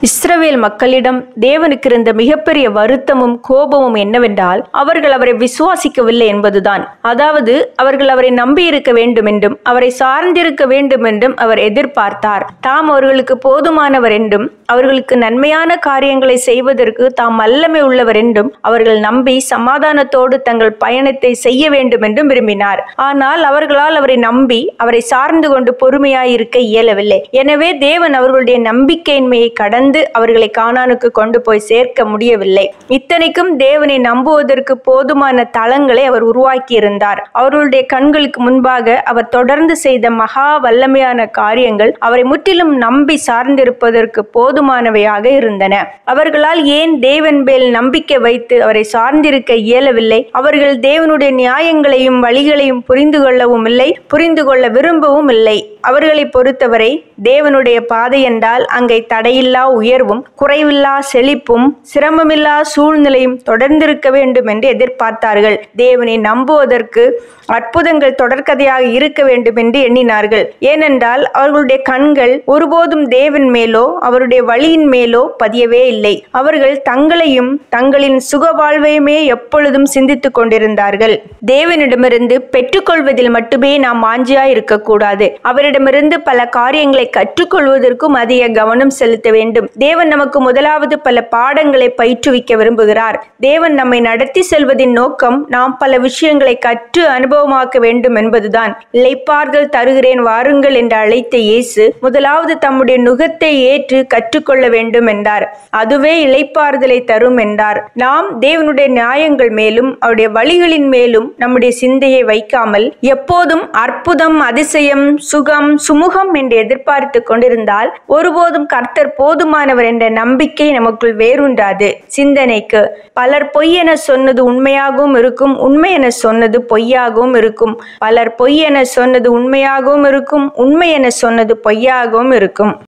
இஸ்ரவேல் மக்களிடம் தேவனுக்கு இருந்த மிகப்பெரிய வருத்தமும் கோபமும் என்னவென்றால் அவர்கள் அவரை விசுவாசிக்கவில்லை என்பதுதான் அதாவது அவர்கள் அவரை நம்பியிருக்க வேண்டும் என்றும் அவரை சார்ந்திருக்க வேண்டும் என்றும் அவர் எதிர்பார்த்தார் தாம் அவர்களுக்கு போதுமானவர் என்றும் அவர்களுக்கு நன்மையான காரியங்களை செய்வதற்கு தாம் வல்லமை உள்ளவர் என்றும் அவர்கள் நம்பி சமாதானத்தோடு தங்கள் பயணத்தை செய்ய வேண்டும் என்றும் விரும்பினார் ஆனால் அவர்களால் அவரை நம்பி அவரை சார்ந்து கொண்டு பொறுமையாயிருக்க இயலவில்லை எனவே தேவன் அவர்களுடைய நம்பிக்கையின்மையை கடந்து அவர்களை கானானுக்கு கொண்டு போய் சேர்க்க முடியவில்லை இத்தனைக்கும் தேவனை நம்புவதற்கு போதுமான தளங்களை அவர் உருவாக்கி இருந்தார் அவர்களுடைய கண்களுக்கு முன்பாக அவர் தொடர்ந்து செய்த மகா வல்லமையான காரியங்கள் அவரை முற்றிலும் நம்பி சார்ந்திருப்பதற்கு போதுமானவையாக இருந்தன அவர்களால் ஏன் தேவன் மேல் நம்பிக்கை வைத்து அவரை சார்ந்திருக்க இயலவில்லை அவர்கள் தேவனுடைய நியாயங்களையும் வழிகளையும் புரிந்து கொள்ளவும் இல்லை புரிந்து கொள்ள விரும்பவும் இல்லை அவர்களை பொறுத்தவரை தேவனுடைய பாதை என்றால் அங்கே தடையில்லா உயர்வும் குறைவில்லா செழிப்பும் சிரமமில்லா சூழ்நிலையும் தொடர்ந்திருக்க வேண்டும் என்று எதிர்பார்த்தார்கள் தேவனை நம்புவதற்கு அற்புதங்கள் தொடர்கதையாக இருக்க வேண்டும் என்று எண்ணினார்கள் ஏனென்றால் அவர்களுடைய கண்கள் ஒருபோதும் தேவன் மேலோ அவருடைய வழியின் மேலோ பதியவே இல்லை அவர்கள் தங்களையும் தங்களின் சுக வாழ்வையுமே எப்பொழுதும் சிந்தித்துக் கொண்டிருந்தார்கள் தேவனிடமிருந்து பெற்றுக்கொள்வதில் மட்டுமே நாம் வாஞ்சியா இருக்கக்கூடாது அவரிடமிருந்து பல காரியங்களை கற்றுக்கொள்வதற்கும் அதிக கவனம் செலுத்த வேண்டும் தேவன் நமக்கு முதலாவது பல பாடங்களை பயிற்றுவிக்க விரும்புகிறார் தேவன் நம்மை நடத்தி செல்வதின் நோக்கம் நாம் பல விஷயங்களை கற்று அனுபவமாக்க வேண்டும் என்பதுதான் இளைப்பார்கள் தருகிறேன் வாருங்கள் என்று அழைத்த இயேசு முதலாவது தம்முடைய நுகத்தை ஏற்று கற்றுக்கொள்ள வேண்டும் என்றார் அதுவே இளைப்பாறுதலை தரும் என்றார் நாம் தேவனுடைய நியாயங்கள் மேலும் அவருடைய வழிகளின் மேலும் நம்முடைய சிந்தையை வைக்காமல் எப்போதும் அற்புதம் அதிசயம் சுகம் சுமுகம் என்று எதிர்பார்த்து கொண்டிருந்தால் ஒருபோதும் கர்த்தர் போதுமானவர் என்ற நம்பிக்கை நமக்குள் வேறுண்டாது சிந்தனைக்கு பலர் பொய் என சொன்னது உண்மையாகவும் இருக்கும் உண்மை என சொன்னது பொய்யாகவும் இருக்கும் பலர் பொய் என சொன்னது உண்மையாகவும் இருக்கும் உண்மை என சொன்னது பொய்யாகவும் இருக்கும்